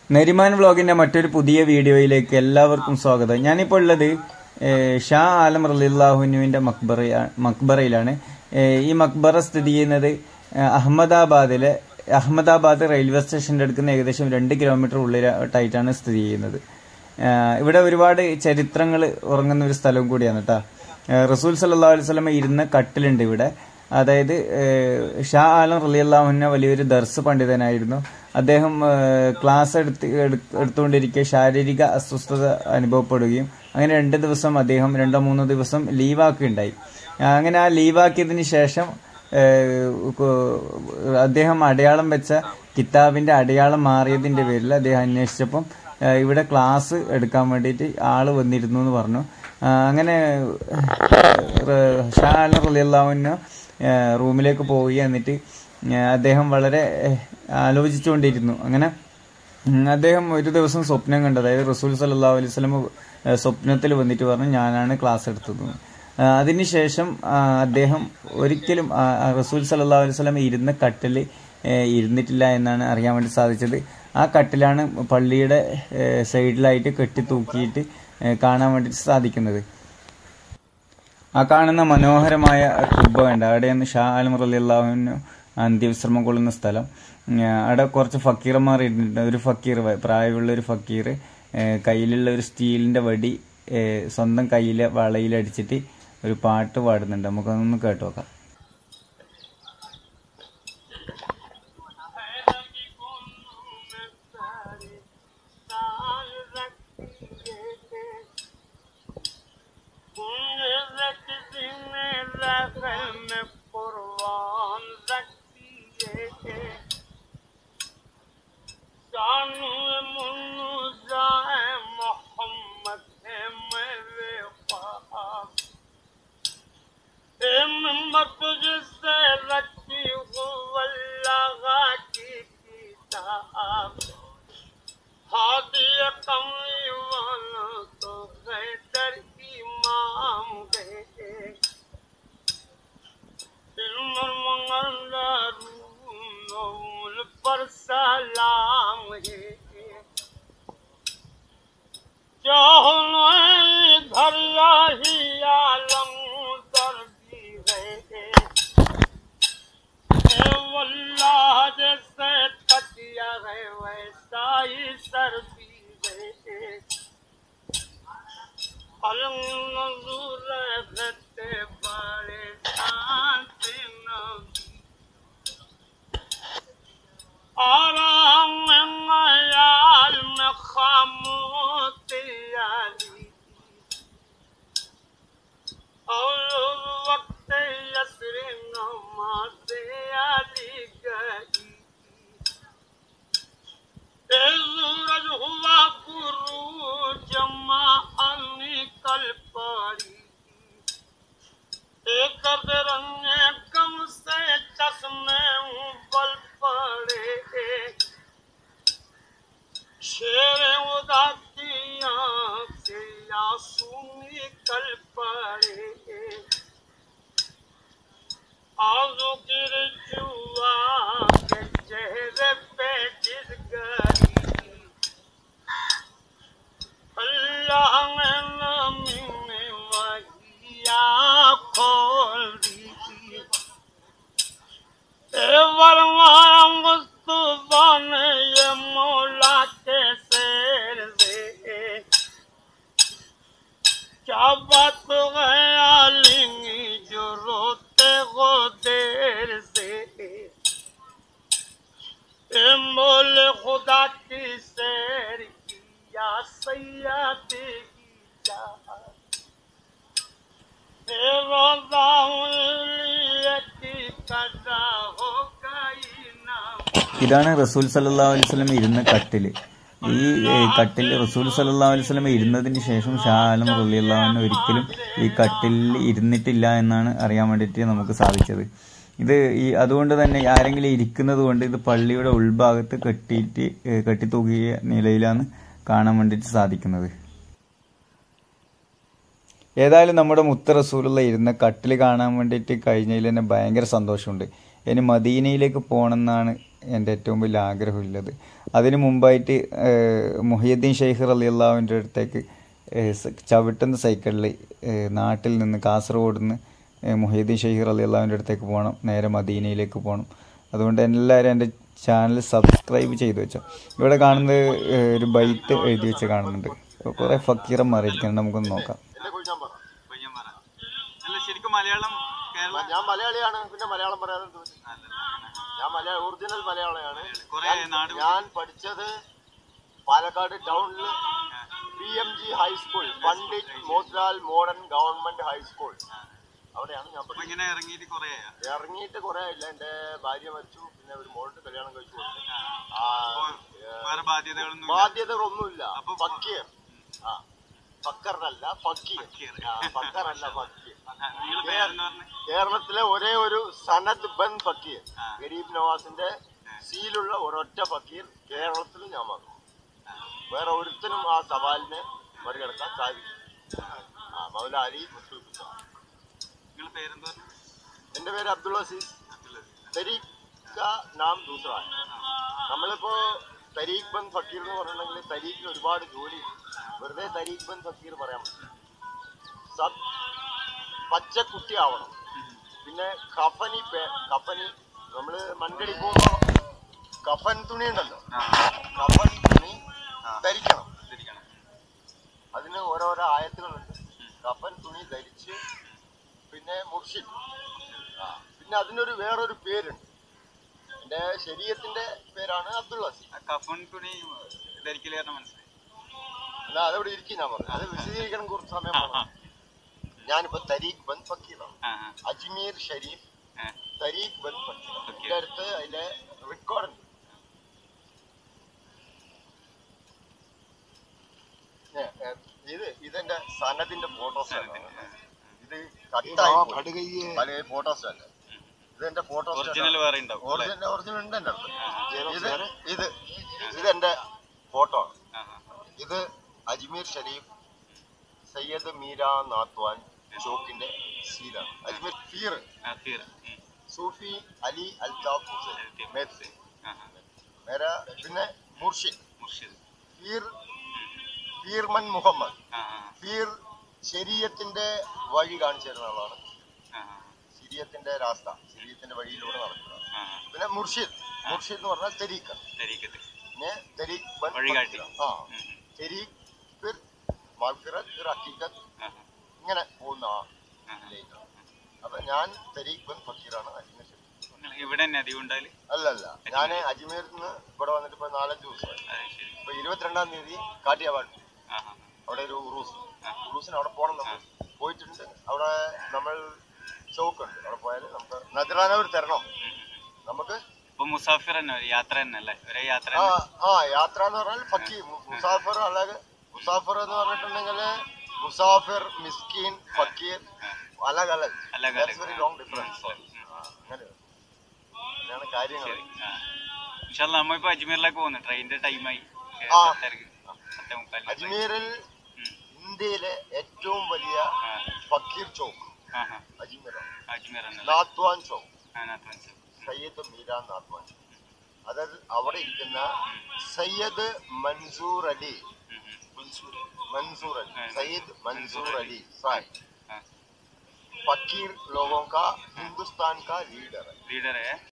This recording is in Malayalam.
നെരിമാൻ വ്ളോഗിന്റെ മറ്റൊരു പുതിയ വീഡിയോയിലേക്ക് എല്ലാവർക്കും സ്വാഗതം ഞാനിപ്പോൾ ഉള്ളത് ഏഹ്, ഷാ ആലം റലിള്ളാഹുനുവിന്റെ മക്ബറ മക്ബറയിലാണ് ഏഹ്, ഈ മക്ബറ സ്ഥിതി ചെയ്യുന്നത് ഏഹ്, അഹമ്മദാബാദിലെ അഹമ്മദാബാദ് റെയിൽവേ സ്റ്റേഷന്റെ അടുക്കുന്ന ഏകദേശം രണ്ട് കിലോമീറ്റർ ഉള്ളിലായിട്ടാണ് സ്ഥിതി ചെയ്യുന്നത് ഏഹ്, ഇവിടെ ഒരുപാട് ചരിത്രങ്ങൾ ഉറങ്ങുന്ന ഒരു സ്ഥലവും കൂടിയാണ് കേട്ടോ ഏഹ്, റസൂൽ സല്ലാ അലൈഹി സ്വലമ ഇരുന്ന കട്ടിലുണ്ട് ഇവിടെ അതായത് ഏഹ്, ഷാ ആലം റലിയല്ലാഹുന്ന വലിയൊരു ദർസ് പണ്ഡിതനായിരുന്നു അദ്ദേഹം ഏഹ്, ക്ലാസ് എടുത്ത് എടു- എടുത്തുകൊണ്ടിരിക്കെ ശാരീരിക അസ്വസ്ഥത അനുഭവപ്പെടുകയും അങ്ങനെ രണ്ട് ദിവസം അദ്ദേഹം രണ്ടോ മൂന്നോ ദിവസം ലീവാക്കുകയുണ്ടായി ആ, അങ്ങനെ ആ ലീവാക്കിയതിന് ശേഷം ഏഹ്, കു- അദ്ദേഹം അടയാളം വെച്ച കിതാബിന്റെ അടയാളം മാറിയതിന്റെ പേരിൽ അദ്ദേഹം അന്വേഷിച്ചപ്പം ഏഹ്, ഇവിടെ ക്ലാസ് എടുക്കാൻ വേണ്ടിയിട്ട് ആള് വന്നിരുന്നു എന്ന് പറഞ്ഞു ആ, അങ്ങനെ ഷാ അലി റലിയല്ലാവിന് റൂമിലേക്ക് പോയി എന്നിട്ട് ഏഹ്, അദ്ദേഹം വളരെ ഏഹ്, ആലോചിച്ചുകൊണ്ടിരുന്നു അങ്ങനെ ഉം, അദ്ദേഹം ഒരു ദിവസം സ്വപ്നം കണ്ടു അതായത് റസൂൽ സല്ലാ അലൈഹി സ്വലം സ്വപ്നത്തിൽ വന്നിട്ട് പറഞ്ഞു ഞാനാണ് ക്ലാസ് എടുത്തത് ആ, അതിനുശേഷം ആ, അദ്ദേഹം ഒരിക്കലും ആ, ആ റസൂൽ സല്ലാ അലൈഹി സ്വലം ഇരുന്ന കട്ടിൽ ഇരുന്നിട്ടില്ല എന്നാണ് അറിയാൻ വേണ്ടി സാധിച്ചത് ആ കട്ടിലാണ് പള്ളിയുടെ ഏഹ്, സൈഡിലായിട്ട് കെട്ടി തൂക്കിയിട്ട് ഏഹ്, കാണാൻ വേണ്ടി സാധിക്കുന്നത് ആ കാണുന്ന മനോഹരമായ കുബ്ബ ഉണ്ട് അവിടെയാണ് ഷാ ആലം റലിയല്ലാഹുവിന് അന്ത്യവിശ്രമം കൊള്ളുന്ന സ്ഥലം ഉം, അവിടെ കുറച്ച് ഫക്കീർമാർ ഇരുന്നിട്ടുണ്ട് ഒരു ഫക്കീർ വ- പ്രായമുള്ള ഒരു ഫക്കീർ ഏഹ്, കയ്യിലുള്ള ഒരു സ്റ്റീലിന്റെ വടി ഏഹ്, സ്വന്തം കയ്യിലെ വളയിലടിച്ചിട്ട് ഒരു പാട്ട് പാടുന്നുണ്ട് നമുക്കൊന്ന് കേട്ടു നോക്കാം तुझसे रखी हूँ अल्लाह की किताब हादी कमली वाला तो हैदर इमाम गए मंगल पर सलाम है धरिया ही आलम दर्दी है वल्लाह जैसे तकिया है वैसा ही सर्दी है अलमजूर रहते बड़े शांति नबी आराम में मयाल में खामोती आली और वक्त यसर नमाज आली गई ए सूरज हुआ गुरु जमा निकल पड़ी एक रंग कम से चश्मे बल पड़े शेर उदातियां से आंसू निकल पड़े आंसू गिर जुआ के चेहरे पे गिर गई अल्लाह ने नमी में वहिया खोल दी ए वरमाया मुस्तफा ने ये मौला के शेर से क्या बात है आलिमी जो रोते हो देर से ए मोले खुदा की शेर किया सैयद की जा ए रोजा उलिया की कदा हो गई ना ഇതാണ് റസൂൽ സല്ലാ അലൈഹി സ്വലം ഇരുന്ന കട്ടില് ഈ ഏഹ്, കട്ടിൽ റസൂൽ സല്ലാ അലൈഹി സ്വലം ഇരുന്നതിന് ശേഷം ഷാ ആലം റലിയല്ലാഹുവിന് ഒരിക്കലും ഈ കട്ടിലിൽ ഇരുന്നിട്ടില്ല എന്നാണ് അറിയാൻ വേണ്ടിയിട്ട് നമുക്ക് സാധിച്ചത് ഇത് ഈ അതുകൊണ്ട് തന്നെ ആരെങ്കിലും ഇരിക്കുന്നത് കൊണ്ട് ഇത് പള്ളിയുടെ ഉൾഭാഗത്ത് കെട്ടിയിട്ട് ഏഹ്, കെട്ടിത്തൂക്കിയ നിലയിലാണ് കാണാൻ വേണ്ടിയിട്ട് സാധിക്കുന്നത് ഏതായാലും നമ്മുടെ മുത്ത റസൂലുള്ള ഇരുന്ന കട്ടിൽ കാണാൻ വേണ്ടിയിട്ട് കഴിഞ്ഞതിൽ തന്നെ ഭയങ്കര സന്തോഷമുണ്ട് ഇനി മദീനയിലേക്ക് പോകണമെന്നാണ് എൻ്റെ ഏറ്റവും വലിയ ആഗ്രഹമുള്ളത് അതിനു മുമ്പായിട്ട് ഏഹ്, മുഹിയുദ്ദീൻ ഷെയ്ഖ് റലിയുള്ളാവിൻ്റെ അടുത്തേക്ക് ഏഹ്, സ- ചവിട്ടുന്ന സൈക്കിളിൽ ഏഹ്, നാട്ടിൽ നിന്ന് കാസർഗോഡ് നിന്ന് ഏഹ്, മുഹിയുദ്ദീൻ ഷെയ്ഖ് റലിയുള്ളാവിൻ്റെ അടുത്തേക്ക് പോകണം നേരെ മദീനയിലേക്ക് പോകണം അതുകൊണ്ട് എല്ലാവരും എൻ്റെ ചാനൽ സബ്സ്ക്രൈബ് ചെയ്തു വെച്ചോ ഇവിടെ കാണുന്നത് ഏഹ്, ഒരു ബൈറ്റ് എഴുതി വെച്ച് കാണുന്നുണ്ട് കുറേ ഫക്കീറന്മാർ ഇരിക്കുന്നുണ്ട് നമുക്കൊന്ന് നോക്കാം എന്നെ കുഴിച്ചാൻ പറ പയ്യന്മാരാ അല്ല ശരിക്കും മലയാളം കേരള ഞാൻ മലയാളിയാണ് പിന്നെ മലയാളം പറയാതെ എന്ത് പറ്റും? ഞാൻ മലയാള ഒറിജിനൽ മലയാളിയാണ് കുറെ ഞാൻ- നാട് ഞാൻ പഠിച്ചത് പാലക്കാട് ടൗണില് P M G high school Pandit Motilal modern government high school അവിടെയാണ് ഞാൻ അപ്പൊ പഠിച്ചത് ഇങ്ങനെ ഇറങ്ങിയിട്ട് കുറെ ഇറങ്ങിയിട്ട് കുറെ ഇല്ല എന്റെ ഭാര്യ മരിച്ചു പിന്നെ ഒരു മോളുടെ കല്യാണം കഴിച്ചു കൊടുത്തു ആ, വേറെ ബാധ്യതകളൊന്നും ഇല്ല. ബാധ്യതകളൊന്നുമില്ല അപ്പൊ- ഫക്കീർ ആ ഫക്കറിനല്ല ഫക്കീർ ഫക്കീർ. ആ, ഫക്കറല്ല ഫക്കീർ ആ, നിങ്ങളെ പേരെന്ന് പറഞ്ഞേ കേരളത്തിലെ ഒരേ ഒരു സനദ് ബൻ ഫക്കീർ ആ. ഗരീബ് നവാസിന്റെ സീലുള്ള ഒരൊറ്റ ഫക്കീർ കേരളത്തിൽ ഞാൻ വന്നു വേറെ ഒരുത്തനും ആ സവാലിനെ മറികടക്കാൻ സാധിക്കും ആ മൗലാലി മുസ്ലിം നിങ്ങളെ പേരെന്ത് പറഞ്ഞു എന്റെ പേര് അബ്ദുൾ അസീസ് തരീഖ് കാ നാം ദൂസറ നമ്മളിപ്പോ തരീഖ് ബൻ ഫക്കീർ എന്ന് പറഞ്ഞിട്ടുണ്ടെങ്കിൽ തരീഖിന് ഒരുപാട് ജോലി വെറുതെ തരീഖ് ബൻ ഫക്കീർ പറയാൻ പറ്റില്ല സബ് പച്ച കുട്ടി ആവണം പിന്നെ കഫനി പേ കഫനി നമ്മള് മണ്ടടി പോകുമ്പോ കഫൻ തുണി ഉണ്ടല്ലോ കഫൻ തുണി ധരിക്കണം ശരിക്കണം അതിന് ഓരോരോ ആയത്തുകളുണ്ട് കഫൻ തുണി ധരിച്ച് പിന്നെ മുർഷിദ് ആ, പിന്നെ അതിനൊരു വേറൊരു പേരുണ്ട് എന്റെ ശരീരത്തിന്റെ പേരാണ് അബ്ദുൾ അസീം ആ കഫൺ തുണി ധരിക്കല് കാരണം മനസ്സിലായി അല്ല അതവിടെ ഇരിക്കും ഞാൻ പറഞ്ഞു അത് വിശദീകരിക്കണം കുറച്ച് സമയം വേണം ഞാനിപ്പോ തരീഖ് ബൻ ഫക്കീറാണ് ആ ആ അജ്മീർ ഷരീഫ് ആ. തരീഖ് ബൻ ഫക്കീർ ഫക്കീർ. ഇതിന്റെ അടുത്ത് അതിന്റെ റെക്കോർഡ് ഉണ്ട് ഏ, ഏ, ഇത് ഇതെന്റെ സനദിന്റെ ഫോട്ടോസ് ആണ് ഇത് കട്ടായി പോയി. പല ഫോട്ടോസ് അല്ല ഇതെന്റെ ഫോട്ടോസ് ഒറിജിനൽ വേറെ ഉണ്ടാവും അല്ലേ? ഒറിജിനൽ ഒറിജിനൽ ഉണ്ട് എന്റെ അടുത്ത് ഇത് ഇത് ഇതെന്റെ ഫോട്ടോ ആണ് ആ, ആ. ഇത് അജ്മീർ ഷരീഫ് സയ്യദ് മീര നാത്വാൻ ചോക്കിന്റെ സീലാണ് അജ്മീർ ഫീർ ആ, തീർ. ഉം. സൂഫി അലി അൽതാഫ് ഹുസൈൻ മേത്ത് ആ, ആ. മേര പിന്നെ മുർഷിദ് മുർഷിദ് ഫീർ ഫീർമൻ മുഹമ്മദ് ആ, ആ. ഫീർ ശരീരത്തിന്റെ വഴി കാണിച്ചു തരുന്ന ആളാണ് ആ, ആ. ശരീരത്തിന്റെ രാസ്ത ശരീരത്തിന്റെ വഴിയിലൂടെ നടക്കുന്നത് ആ, പിന്നെ മുർഷിദ് മുർഷിദ് എന്ന് പറഞ്ഞാൽ തെരീഖ് ധരിക്കത്ത് പിന്നെ തെരീഖ് ബൻ വഴികാട്ടി. ഫക്കീർ. ആ ഉം, ഉം. തെരീഖ് ഫിർ മഗ്ഫിറത്ത് ഫിർ ഹക്കീഖത്ത് ആ, ആ. ഇങ്ങനെ പോകുന്ന ആ ആ, ആ. ഇതിലേക്ക്. അപ്പൊ ഞാൻ തെരീഖ് ബൻ ഫക്കീറാണ് അജ്മീർ ഷരീഫ് നിങ്ങൾ ഇവിടെ തന്നെ അധികം ഉണ്ടായാല് അല്ലല്ല ഞാൻ അജ്മീരിൽ നിന്ന് ഇവിടെ വന്നിട്ട് ഇപ്പൊ നാലഞ്ച് ദിവസമായി അത് ശരി ഇപ്പൊ ഇരുപത്തിരണ്ടാം തീയതി കാട്ടിയാവാട് ആ ആ അവിടെ ഒരു ഉറൂസ് ആ. ഉറൂസിന് അവിടെ പോകണം നമ്മൾ പോയിട്ടുണ്ട് അവിടെ നമ്മൾ ചോക്കുണ്ട് അവിടെ പോയാൽ നമുക്ക് നജറാനവർ തരണം നമുക്ക് ഇപ്പൊ മുസാഫിർ തന്നെ ഒരു യാത്ര തന്നെ അല്ലേ ഒരേ യാത്ര ആ തന്നെ. ആ യാത്ര എന്ന് പറഞ്ഞാൽ ഫക്കി മുസാഫിർ അല്ലാതെ മുസാഫിർ എന്ന് പറഞ്ഞിട്ടുണ്ടെങ്കിൽ മുസാഫിർ മിസ്കീൻ ഫക്കീർ അലഗ് അലഗ് അലഗ് That's അലഗ്. very ആ. long difference. മനസ്സിലായി. ആ, അങ്ങനെ അങ്ങനെയാണ് കാര്യങ്ങൾ ശരി ആ ഇൻഷാല്ലാ നമ്മ ഇപ്പൊ അജ്മീറിലേക്ക് പോകുന്നു ട്രെയിനിന്റെ ടൈമായി ആ. പത്തേ മുക്കാലിന് അജ്മീറിൽ ഉം. ഇന്ത്യയിലെ ഏറ്റവും വലിയ ആ ഫക്കീർ ചോക്ക് ആ ആ അജ്മീറാണ് അജ്മീർ തന്നെ നാത്വാൻ ചോക്ക് അതിനകത്ത് മനസ്സിലായി സയ്യദ് മീര നാത്വാൻ അതായത് അവിടെ ഇരിക്കുന്ന സയ്യദ് മൻസൂർ അലി ഉം, ഉം. मंसूर अली हाँ। सईद मंसूर अली साहब हाँ। फकीर लोगों का हिंदुस्तान का लीडर है लीडर है